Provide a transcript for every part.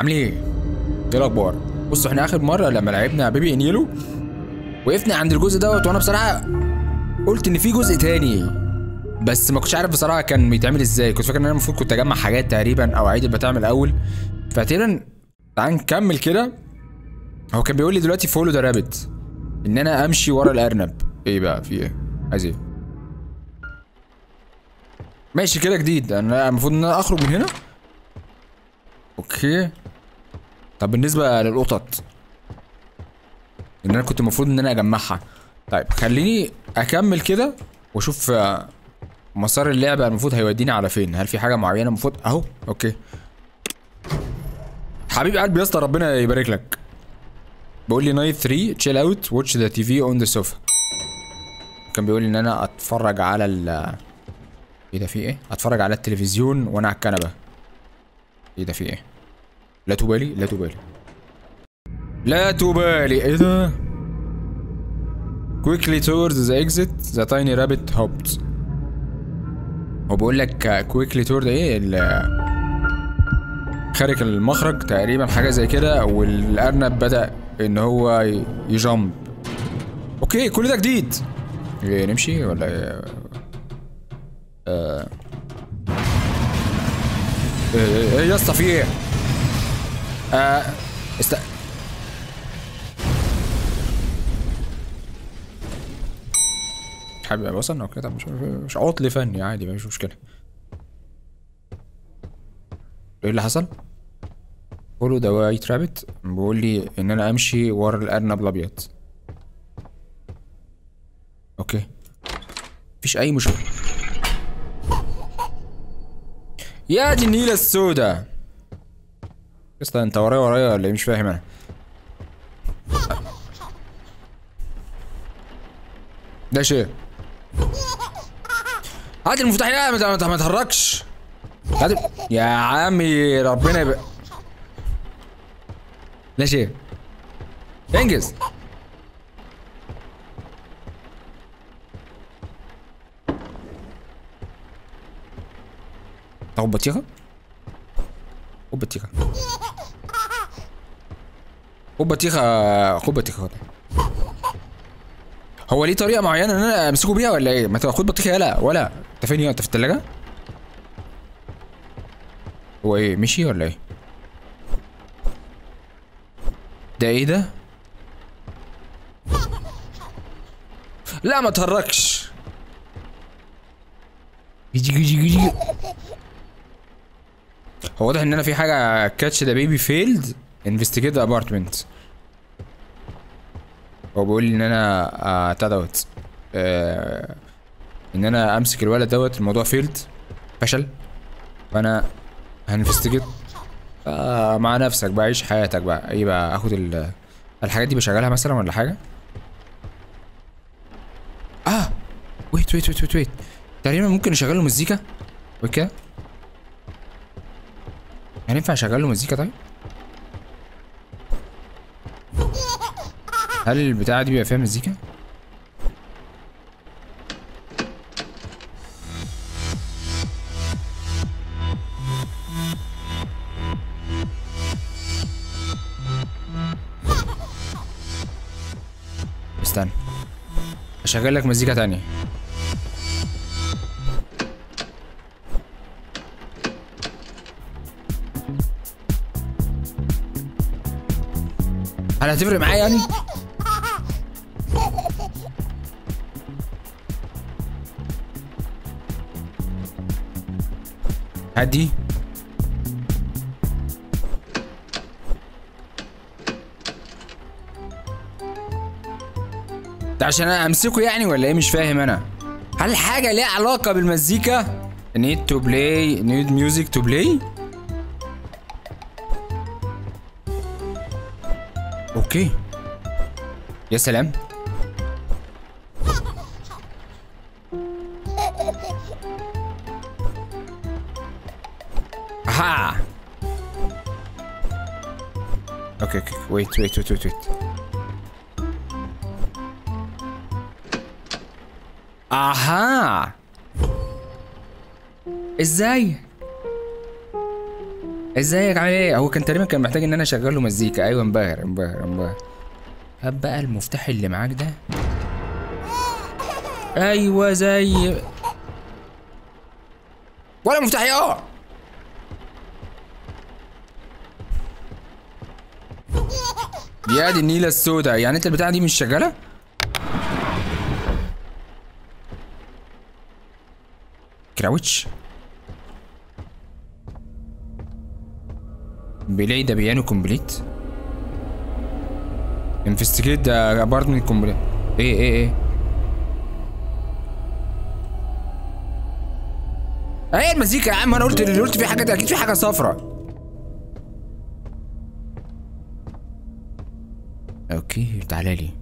عاملين ايه؟ ايه الاخبار؟ بصوا احنا اخر مره لما لعبنا بيبي انيلو وقفنا عند الجزء دوت وانا بصراحه قلت ان في جزء تاني بس ما كنتش عارف بصراحه كان بيتعمل ازاي كنت فاكر ان انا المفروض كنت اجمع حاجات تقريبا او اعيد البتاع من الاول فتقريبا تعال نكمل كده هو كان بيقول لي دلوقتي فولو ذا رابت ان انا امشي ورا الارنب ايه بقى في ايه عايز ايه ماشي كده جديد انا المفروض ان انا اخرج من هنا اوكي طب بالنسبه للقطط ان انا كنت المفروض ان انا اجمعها طيب خليني اكمل كده واشوف آه، مسار اللعبه المفروض هيوديني على فين هل في حاجه معينه المفروض اهو اوكي حبيب قلبي يا اسطى ربنا يبارك لك بيقول لي نايت 3 تشيل اوت واتش ذا تي في اون ذا سوفا كان بيقول لي ان انا اتفرج على ال ايه ده في ايه اتفرج على التلفزيون وانا على الكنبه ايه ده في ايه لا تبالي لا تبالي لا تبالي ايه ده quickly towards the exit the tiny rabbit hopped هو بيقول لك quickly toward ايه ال- خارج المخرج تقريبا حاجه زي كده والارنب بدا ان هو ي- يجامب اوكي كل ده جديد إيه نمشي ولا ايه آه. ايه إيه يا اسطى في ايه آه. است... حابب وصلنا وكده مش مش عطل فني عادي مفيش مشكله ايه اللي حصل؟ فولو ذا وايت رابت بيقول لي ان انا امشي ورا الارنب الابيض اوكي مفيش اي مشكله يا دي النيله السوداء اسطى انت ورايا ورايا ولا ايه مش فاهم انا ده شيء هات المفتاح يا ما ما- ما تهرجش هات يا عمي ربنا يبقى لا شيء انجز تاخد بطيخة؟ خد بطيخة خد بطيخة خد بطيخة خد. هو ليه طريقة معينة ان انا امسكه بيها ولا ايه؟ ما تاخد بطيخة يلا ولا انت فين يا انت في التلاجة؟ هو ايه مشي ولا ايه؟ ده ايه ده؟ لا ما تهركش يجي يجي يجي هو واضح ان انا في حاجه كاتش ذا بيبي فيلد انفستيجيت ذا ابارتمنت هو بيقول لي ان انا آه، بتاع دوت آه، ان انا امسك الولد دوت الموضوع فيلد فشل فانا هنفستيجيت آه مع نفسك بقى عيش حياتك بقى ايه بقى اخد ال الحاجات دي بشغلها مثلا ولا حاجه اه ويت ويت ويت ويت ويت تقريبا ممكن اشغل له مزيكا وكده يعني ينفع اشغل له مزيكا طيب هل البتاعه دي بيبقى فيها مزيكا استنى اشغل لك مزيكا تانية هل هتفرق معايا يعني؟ هدي ده عشان انا امسكه يعني ولا ايه مش فاهم انا هل حاجه ليها علاقه بالمزيكا need to play need music to play اوكي يا سلام اها اوكي اوكي ويت ويت ويت ويت ويت اها ازاي ازيك عامل ايه هو كان تقريبا كان محتاج ان انا اشغل له مزيكا ايوه انبهر انبهر انبهر هات بقى المفتاح اللي معاك ده ايوه زي ولا مفتاح يا يا دي النيله السوداء يعني انت البتاعه دي مش شغاله كراوتش بيلاقي ده بيانو كومبليت انفستيجيت ده ابارتمنت كومبليت ايه ايه ايه ايه المزيكا يا عم انا قلت اللي قلت في حاجه اكيد في حاجه صفرا اوكي تعالى لي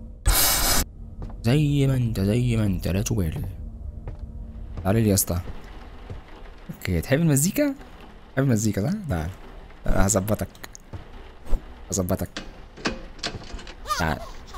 زي ما انت زي ما انت لا تبالي تعالى لي يا اسطى اوكي تحب المزيكا تحب المزيكا صح تعال انا هظبطك هظبطك تعال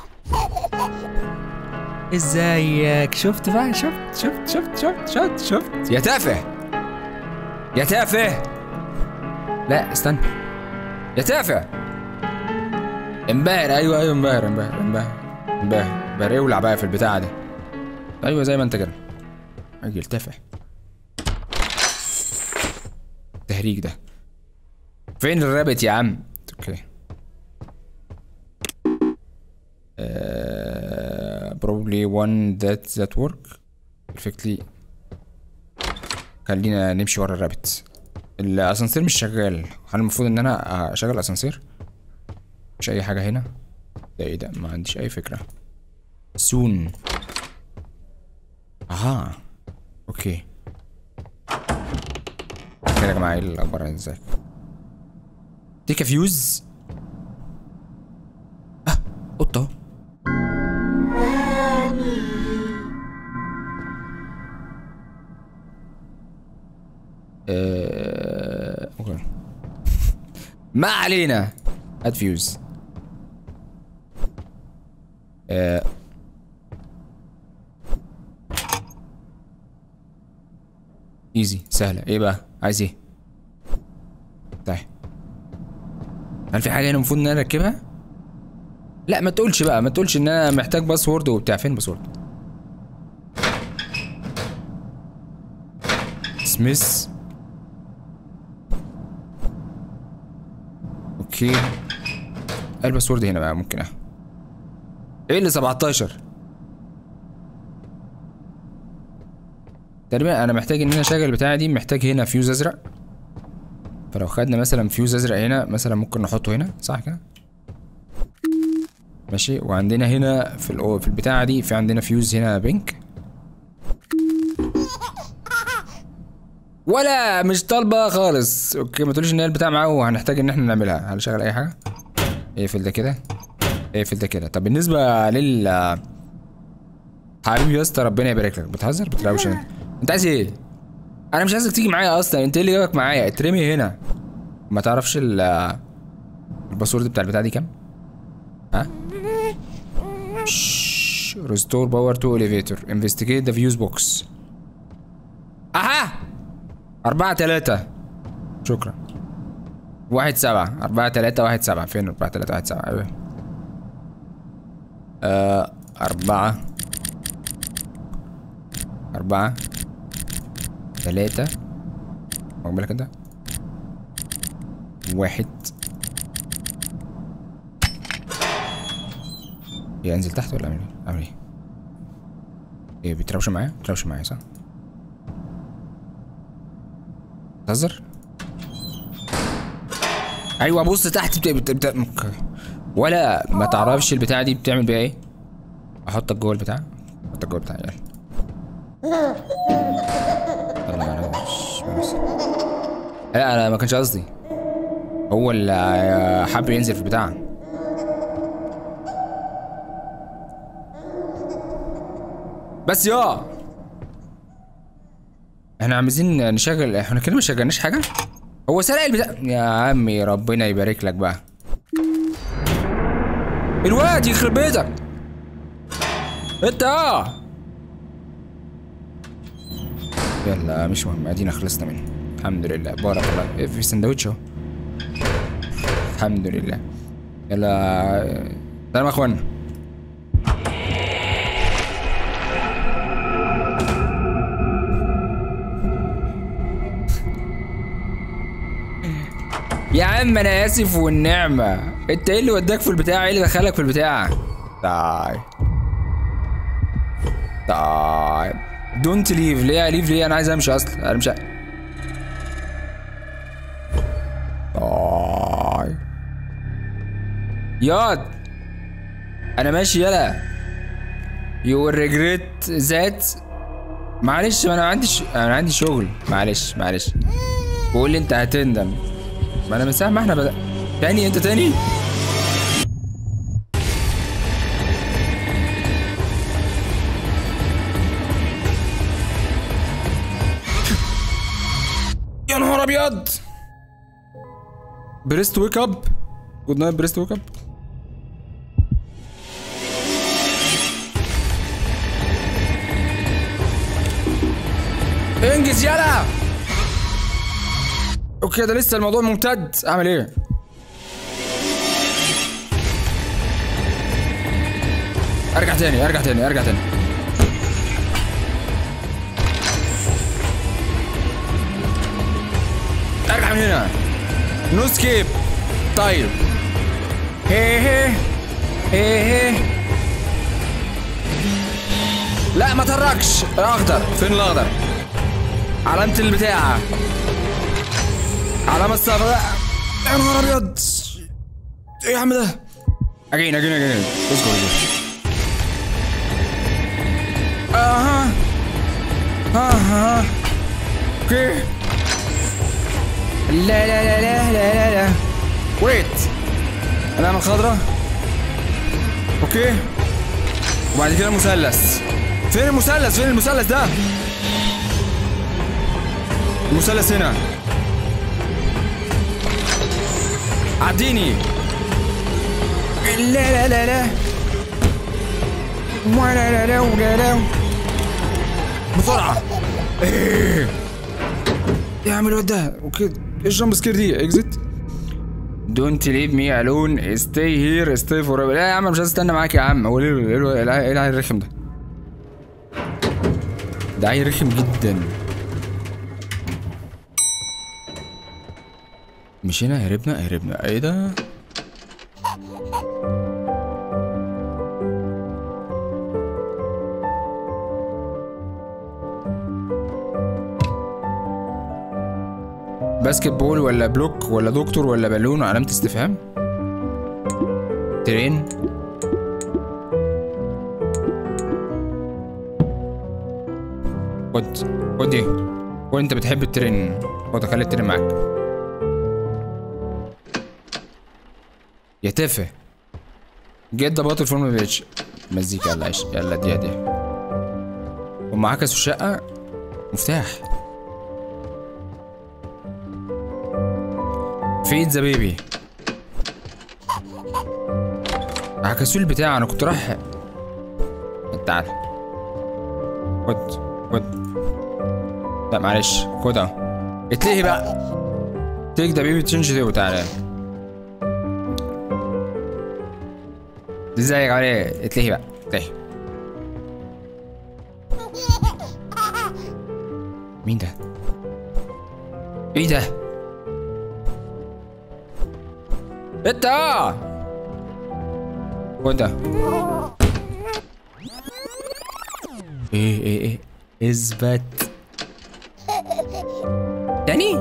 ازيك شفت بقى شفت شفت شفت شفت شفت شفت يا تافه يا تافه لا استنى يا تافه انبهر ايوه ايوه انبهر انبهر انبهر انبهر انبهر اولع بقى في البتاعه دي ايوه زي ما انت كده راجل تافه تهريج ده فين الرابط يا عم اوكي uh, probably one that that work perfectly خلينا نمشي ورا الرابط الاسانسير مش شغال هل المفروض ان انا اشغل الاسانسير مش اي حاجه هنا ده ايه ده ما عنديش اي فكره سون اها اوكي كده يا جماعه ايه الاخبار ازيك تيك فيوز اه قطه آه، اوكي ما علينا هات فيوز آه. ايزي سهلة ايه بقى عايز ايه طيب هل في حاجة هنا المفروض ان انا اركبها لا ما تقولش بقى ما تقولش ان انا محتاج باسورد وبتاع فين باسورد سميث اوكي الباسورد هنا بقى ممكن اه ايه اللي 17 تقريبا انا محتاج ان انا اشغل البتاعه دي محتاج هنا فيوز ازرق فلو خدنا مثلا فيوز ازرق هنا مثلا ممكن نحطه هنا صح كده ماشي وعندنا هنا في الأو في البتاعه دي في عندنا فيوز هنا بينك ولا مش طالبه خالص اوكي ما تقوليش ان هي البتاع معاه وهنحتاج ان احنا نعملها هل شغل اي حاجه اقفل ده كده اقفل ده كده طب بالنسبه لل حبيبي يا اسطى ربنا يبارك لك بتهزر بتراوش انت انت عايز ايه انا مش عايزك تيجي معايا اصلا انت ايه اللي جابك معايا اترمي هنا ما تعرفش ال الباسورد بتاع البتاع دي كام ها ريستور باور تو اليفيتور انفستيجيت ذا فيوز بوكس اها أربعة تلاتة شكرا واحد سبعة أربعة تلاتة واحد سبعة فين أربعة تلاتة واحد سبعة أيوه آه أربعة أربعة تلاتة واخد بالك أنت واحد ايه انزل تحت ولا اعمل ايه؟ اعمل ايه؟ ايه بيتراوش معايا؟ بيتراوش معايا صح؟ بتهزر؟ ايوه بص تحت بت... بت... بت... مك- ولا ما تعرفش البتاعه دي بتعمل بيها ايه؟ احطك جوه البتاع احطك جوه البتاع يلا يلا معلش معلش. لا انا ما كانش قصدي هو اللي حب ينزل في البتاع بس يا احنا عايزين نشغل احنا كده ما شغلناش حاجه هو سرق البتاع يا عمي ربنا يبارك لك بقى الواد يخرب بيتك انت اه يلا مش مهم ادينا خلصنا منه الحمد لله بارك الله إيه، في سندوتش اهو الحمد لله يلا سلام يا اخوانا يا عم انا اسف والنعمة انت ايه اللي وداك في البتاع ايه اللي دخلك في البتاع طيب طيب دونت ليف ليه ليف ليه انا عايز امشي اصلا انا مش ع- طيب ياض انا ماشي يلا يو ريجريت ذات معلش ما انا عندي ش... انا عندي شغل معلش معلش بقول لي انت هتندم ما انا من ساعه ما احنا بدأ تاني انت تاني يا نهار ابيض بريست ويك اب جود نايت بريست ويك اب انجز يلا اوكي ده لسه الموضوع ممتد اعمل ايه ارجع تاني ارجع تاني ارجع تاني ارجع من هنا نو سكيب طيب هي هي هي هي لا ما تركش اخضر فين الاخضر علامة البتاع علامة الصفراء يا نهار ابيض ايه يا عم ده اجين اجين اجين اصبر اصبر اها اها اوكي لا لا لا لا لا لا لا ويت علامة خضراء اوكي وبعد كده مثلث فين المثلث فين المثلث ده المثلث هنا عديني لا لا لا لا ولا لا لا ولا لا بسرعة إيه. يا عم الواد ده اوكي ايه الجامب سكير دي اكزيت دونت ليف مي الون ستي هير ستي فور لا يا عم مش عايز استنى معاك يا عم هو ليه ايه الو- ايه الع- ايه العيل الرخم ده ده عيل رخم جدا مشينا هربنا هربنا ايه ده باسكت بول ولا بلوك ولا دكتور ولا بالون علامة استفهام ترين خد خد دي قول انت بتحب الترين خد خلي الترين معاك يا تافه جيت ذا باتل فورم بيتش مزيكا يلا عيش يلا دي دي ومعاك كاس الشقة مفتاح فين ذا بيبي عكسوا لي البتاع انا كنت رايح تعال خد خد لا معلش خد اهو اتلهي بقى تيك ذا بيبي تشينج دي وتعالى ازيك عامل ايه اتلهي بقى اتلهي مين ده ايه ده انت خد ده ايه ايه ايه اثبت تاني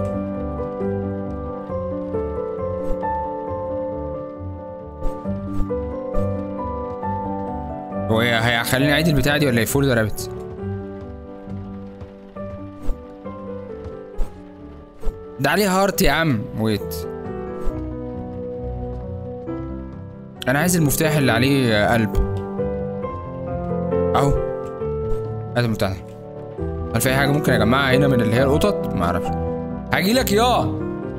هو إيه، هيخليني اعيد البتاعه دي ولا يفول ده رابط ده عليه هارت يا عم ويت انا عايز المفتاح اللي عليه قلب اهو هات المفتاح ده هل في اي حاجه ممكن اجمعها هنا من اللي هي القطط ما اعرفش هاجي لك يا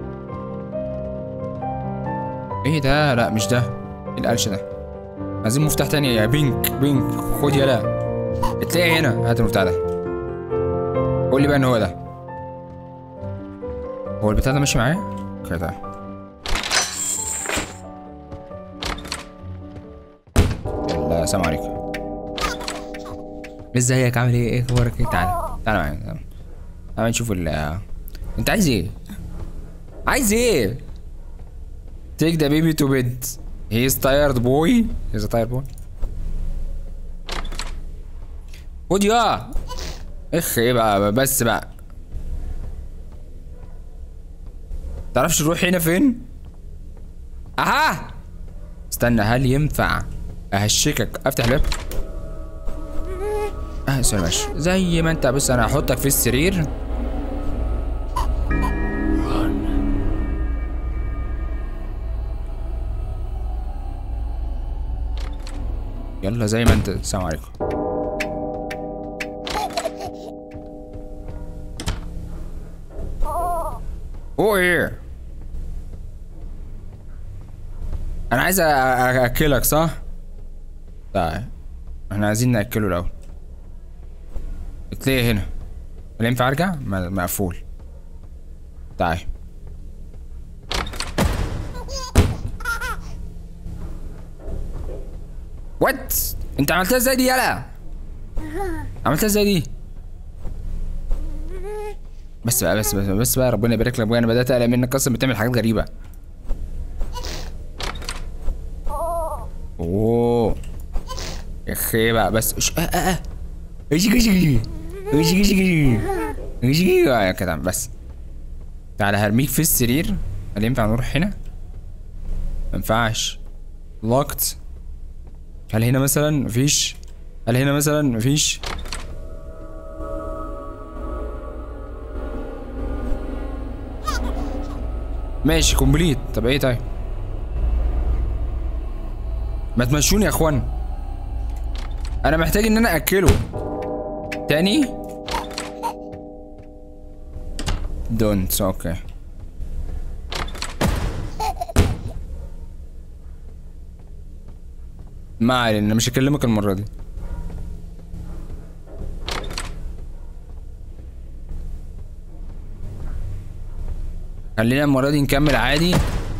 ايه ده لا مش ده ايه القلش ده عايزين مفتاح تاني يا بينك بينك خد يلا اتلاقي هنا هات المفتاح ده قول لي بقى ان هو ده هو البتاع ده ماشي معايا كده يلا السلام عليكم ازيك عامل ايه ايه اخبارك ايه تعالى تعالى معايا تعالى. تعالى نشوف ال انت عايز ايه عايز ايه take the baby to bed he is tired boy he is a tired boy خد يا اخ ايه بقى بس بقى تعرفش تروح هنا فين اها استنى هل ينفع اهشكك افتح الباب اه سوري ماشي زي ما انت بص انا هحطك في السرير يلا زي ما انت السلام عليكم هو ايه انا عايز أ- أ- اكلك صح طيب احنا عايزين ناكله الاول بتلاقي هنا ولا ينفع ارجع م- مقفول تعال وات انت عملتها ازاي دي يلا عملتها ازاي دي بس بقى بس بس بس بقى ربنا يبارك لك بقى انا بدات اقلق منك اصلا بتعمل حاجات غريبه اوه يا اخي بقى بس اش اه اه اه ايش ايش ايش ايش ايش ايش ايش يا كده بس تعالى هرميك في السرير هل ينفع نروح هنا؟ ما ينفعش لوكت هل هنا مثلا مفيش هل هنا مثلا مفيش ماشي كومبليت طب ايه طيب ما تمشوني يا اخوان انا محتاج ان انا اكله تاني دونت اوكي ما علينا مش هكلمك المرة دي خلينا المرة دي نكمل عادي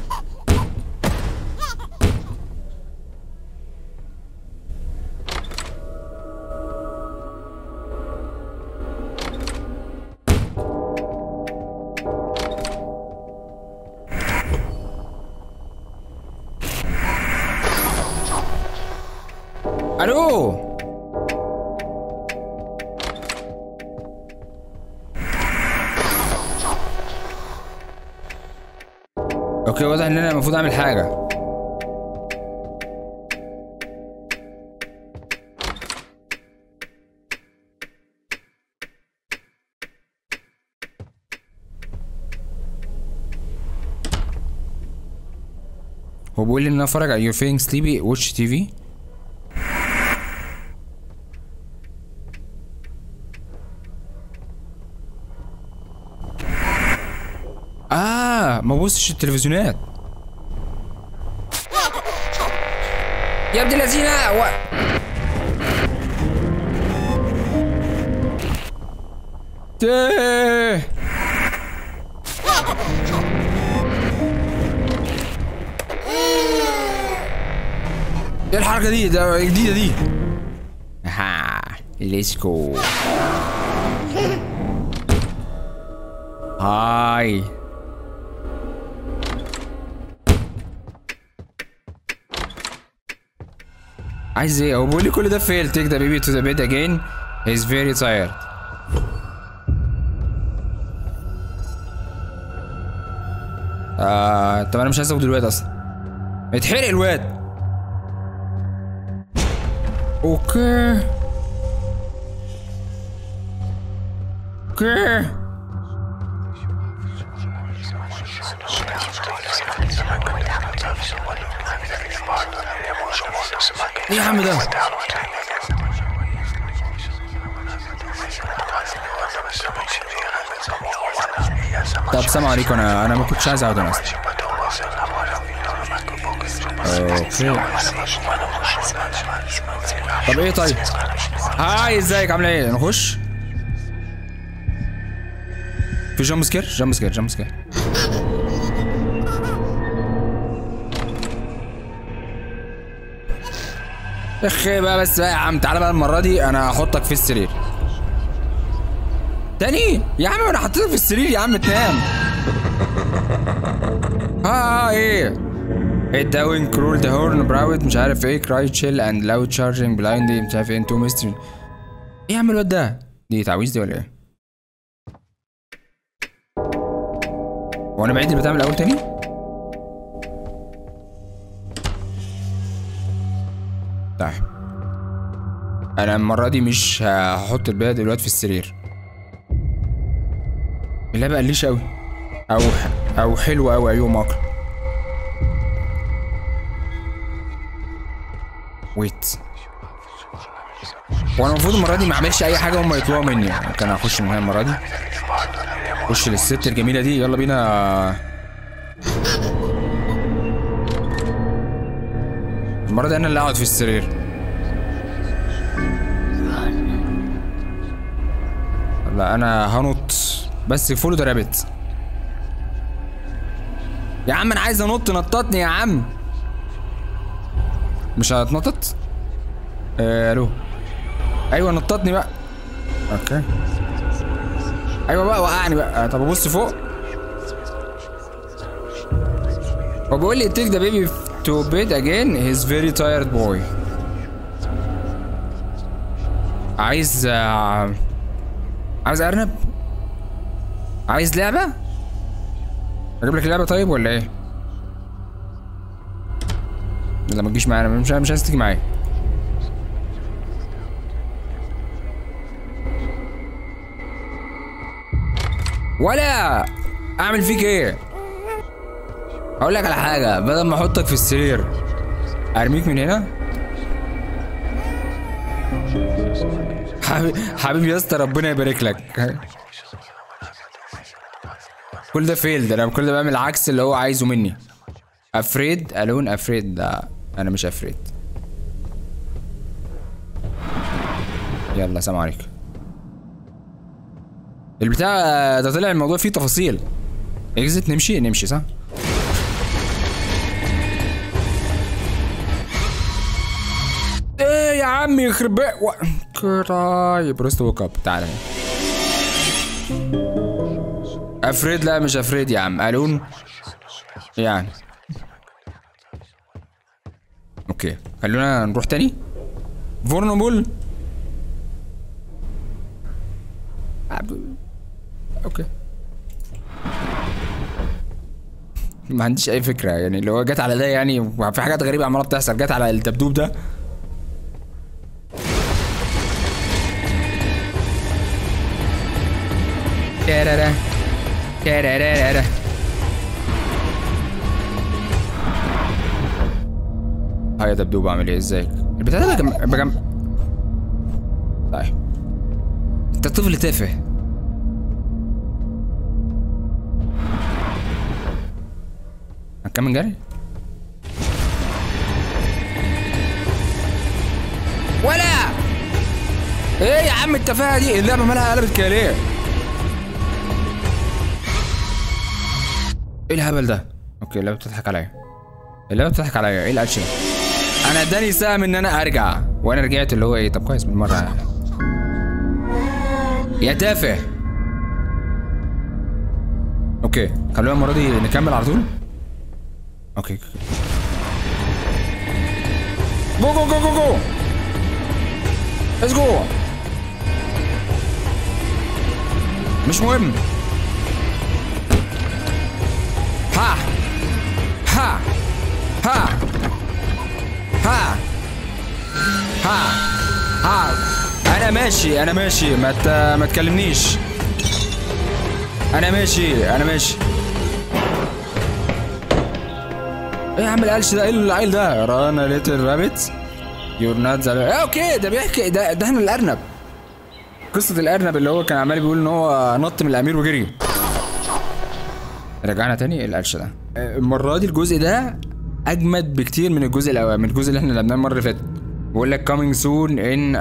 الو اوكي واضح ان انا المفروض اعمل حاجه هو بيقول لي ان انا اتفرج على You're feeling sleepy watch TV اه ما ببصش التلفزيونات يا ابن الذين و... تاه. ايه الحركة دي ده جديدة دي ها ليتس جو هاي عايز ايه هو بيقول لي كل ده فيل take the baby to the bed again he's very tired آه طب انا مش عايز اخد الواد اصلا اتحرق الواد اوكي اوكي ايه يا عم ده طب سلام عليكم انا انا ما كنتش عايز اقعد انا اصلا اوكي طب ايه طيب هاي ازيك عامله ايه نخش في جامب سكير جامب سكير جامب سكير اخ بقى بس بقى يا عم تعالى بقى المره دي انا هحطك في السرير تاني يا عم انا حطيتك في السرير يا عم تنام ها ايه هيد داون كرول ذا هورن براوت مش عارف ايه كراي تشيل اند لاود تشارجنج بلايند مش عارف ايه انتو ميستري ايه يا عم الواد ده دي تعويذ دي ولا ايه هو انا بعيد البتاع من الاول تاني طيب انا المره دي مش هحط البيضه دلوقتي في السرير اللعبه قليشه قوي او او حلوه قوي ايوه ماكر ويت وانا المفروض المره دي ما اعملش اي حاجه هم يطلبوا مني يعني كان اخش من هنا المره دي اخش للست الجميله دي يلا بينا المره دي انا اللي اقعد في السرير لا انا هنط بس فولو ذا رابت يا عم انا عايز انط نططني يا عم مش هتنطط آه، الو ايوه نططني بقى اوكي ايوه بقى وقعني بقى طب ابص فوق هو بيقول لي take the baby to bed again he's very tired boy عايز آه، عايز ارنب عايز لعبه اجيب لك اللعبه طيب ولا ايه لا ما تجيش معايا أنا مش مش عايز تيجي معايا ولا اعمل فيك ايه اقول لك على حاجه بدل ما احطك في السرير ارميك من هنا حبيبي حبيبي يا اسطى ربنا يبارك لك كل ده فيلد انا كل ده بعمل العكس اللي هو عايزه مني افريد الون افريد لا انا مش افريد يلا سلام عليكم البتاع ده طلع الموضوع فيه تفاصيل اكزت نمشي نمشي صح ايه يا عم يخرب بيت و... كراي بروست ووك اب تعالى افريد لا مش افريد يا عم الون يعني اوكي خلونا نروح تاني فورنبل اوكي ما عنديش اي فكره يعني اللي هو جت على ده يعني في حاجات غريبه عماله بتحصل جت على الدبدوب ده تارارا تارارارا هاي يا دبدوب عامل ايه ازيك البتاع ده بجم... بجم... طيب انت طفل تافه هنكمل جري ولا ايه يا عم التفاهه دي اللعبه مالها قلبت كده ليه ايه الهبل ده اوكي اللعبه بتضحك عليا اللعبه بتضحك عليا ايه القلش ده انا اداني سهم ان انا ارجع وانا رجعت اللي هو ايه طب كويس بالمره يا تافه اوكي خلونا المره دي نكمل على طول اوكي جو جو جو جو جو ليتس جو مش مهم ها ها ها ها ها ها انا ماشي انا ماشي ما ت... ما تكلمنيش انا ماشي انا ماشي ايه يا عم القلش ده ايه العيل ده رانا ليتل رابت يور نوت اوكي ده بيحكي ده ده احنا الارنب قصة الارنب اللي هو كان عمال بيقول ان هو نط من الامير وجري رجعنا تاني ايه القلش ده المرة دي الجزء ده اجمد بكتير من الجزء الاول من الجزء اللي احنا لعبناه المرة اللي فاتت بيقول لك coming soon in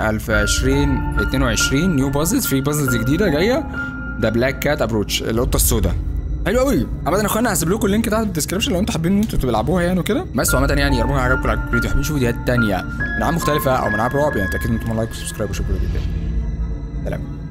2022 نيو بازلز في بازلز جديدة جاية ده بلاك كات ابروتش القطة السوداء حلو قوي عامة يا اخوانا هسيب لكم اللينك تحت في الديسكربشن لو انتوا حابين ان انتوا تلعبوها يعني وكده بس وعامة يعني يا رب عجبكم الفيديو حابين تشوفوا فيديوهات تانية من العاب مختلفة او من العاب رعب يعني تاكدوا ان انتم لايك وسبسكرايب وشوفوا الفيديو سلام